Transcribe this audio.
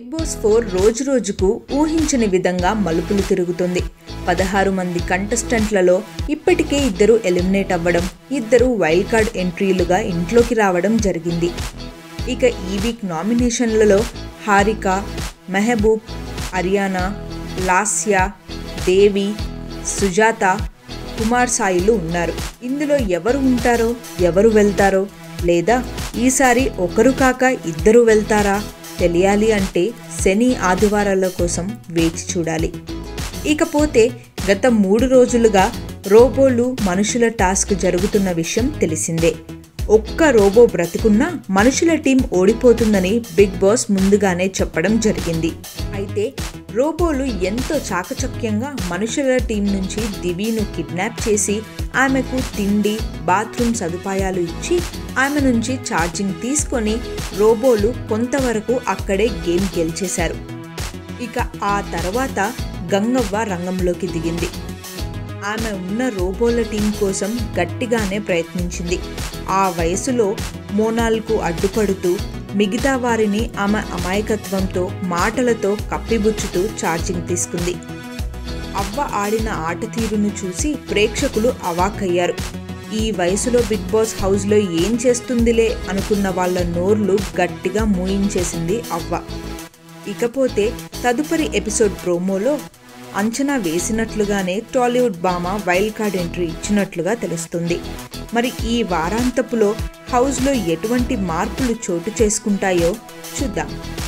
big boss four రోజు రోజుకు ఊహించని విధంగా మలుపులు తిరుగుతుంది పదహారు మంది కంటెస్టెంట్లలో ఇప్పటికే ఇద్దరు ఎలిమినేట్ అవ్వడం ఇద్దరు వైల్డ్ కార్డ్ ఎంట్రీలుగా ఇంట్లోకి రావడం జరిగింది ఇక ఈ వీక్ నామినేషన్లలో హారిక మెహబూబ్ అరియానా లాస్య దేవి సుజాత కుమార్ సాయిలు ఉన్నారు ఇందులో ఎవరు ఉంటారో ఎవరు వెళ్తారో లేదా ఈసారి ఒకరు కాక ఇద్దరు వెళ్తారా తెలియాలి అంటే శని ఆదివారాల కోసం వేచి చూడాలి ఇకపోతే గత మూడు రోజులుగా రోబోలు మనుషుల టాస్క్ జరుగుతున్న విషయం తెలిసిందే ఒక్క రోబో బ్రతుకున్నా మనుషుల టీం ఓడిపోతుందని బిగ్ బాస్ ముందుగానే చెప్పడం జరిగింది అయితే రోబోలు ఎంతో చాకచక్యంగా మనుషుల టీం నుంచి దివీను కిడ్నాప్ చేసి ఆమెకు తిండి బాత్రూమ్ సదుపాయాలు ఇచ్చి ఆమె నుంచి ఛార్జింగ్ తీసుకొని రోబోలు కొంతవరకు అక్కడే గేమ్ గెలిచేశారు ఇక ఆ తర్వాత గంగవ్వ రంగంలోకి దిగింది ఆమె ఉన్న రోబోల టీం కోసం గట్టిగానే ప్రయత్నించింది ఆ వయసులో మోనాల్కు అడ్డుపడుతూ మిగతా వారిని ఆమె అమాయకత్వంతో మాటలతో కప్పిబుచ్చుతూ ఛార్జింగ్ తీసుకుంది అవ్వ ఆడిన ఆట తీరును చూసి ప్రేక్షకులు అవాక్కయ్యారు ఈ వయసులో బిగ్ బాస్ హౌస్లో ఏం చేస్తుందిలే అనుకున్న వాళ్ళ నోర్లు గట్టిగా మూయించేసింది అవ్వ ఇకపోతే తదుపరి ఎపిసోడ్ ప్రోమోలో అంచనా వేసినట్లుగానే టాలీవుడ్ భామ వైల్డ్ కార్డ్ ఎంట్రీ ఇచ్చినట్లుగా తెలుస్తుంది మరి ఈ వారాంతపులో హౌస్లో ఎటువంటి మార్పులు చోటు చేసుకుంటాయో చూద్దాం